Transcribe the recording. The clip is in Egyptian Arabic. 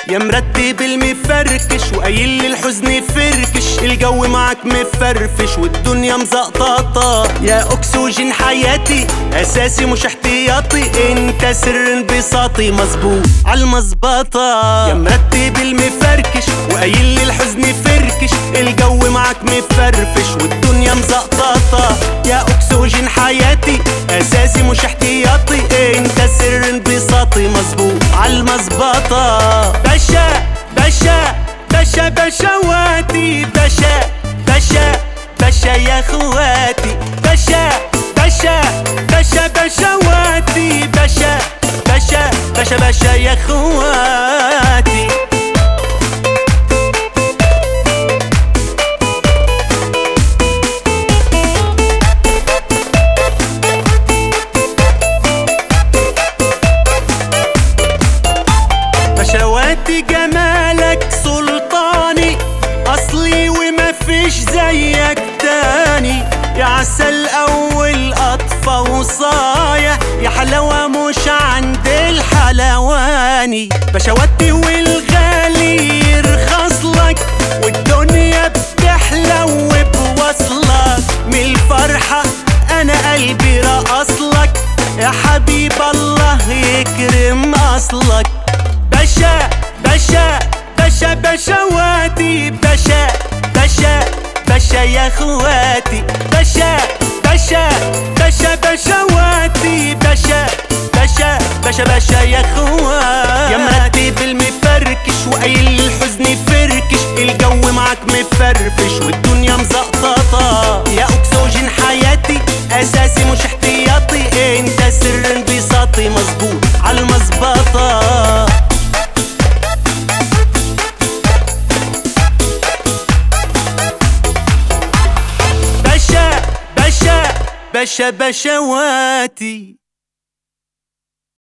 يا مرتب المفركش وقايل لي الحزن فركش الجو معاك مفرفش والدنيا مزقططة يا اكسجين حياتي اساسي مش احتياطي انت سر انبساطي مظبوط عالمظبطة يا مرتب المفركش وقايل لي الحزن فركش الجو معاك مفرفش والدنيا مزقططة يا اكسجين حياتي اساسي مش احتياطي انت سر انبساطي مظبوط عالمظبطة باشا باشا باشا باشواتي باشا باشا باشا يا اخواتي باشا باشا باشا باشواتي باشا باشا باشا باشا يا اخواتي بشواتي جمالك سلطاني اصلي وما فيش زيك تاني يا عسل اول قطفة وصايا يا حلاوة مش عند الحلواني بشواتي والغالي يرخص لك والدنيا بتحلو بوصلك من الفرحة انا قلبي رقصلك يا حبيب الله يكرم اصلك باشا باشا باشا باشواتي باشا باشا باشا يا اخواتي باشا باشا باشا باشواتي باشا باشا باشا باشا يا اخواتي يا مرتب المفركش وقايل الحزن فركش الجو معاك مفرفش والدنيا مزقططة يا اكسجين حياتي اساسي مش احتياطي انت سر انبساطي مظبوط عالمظبطة باشا باشا باشا باشواتي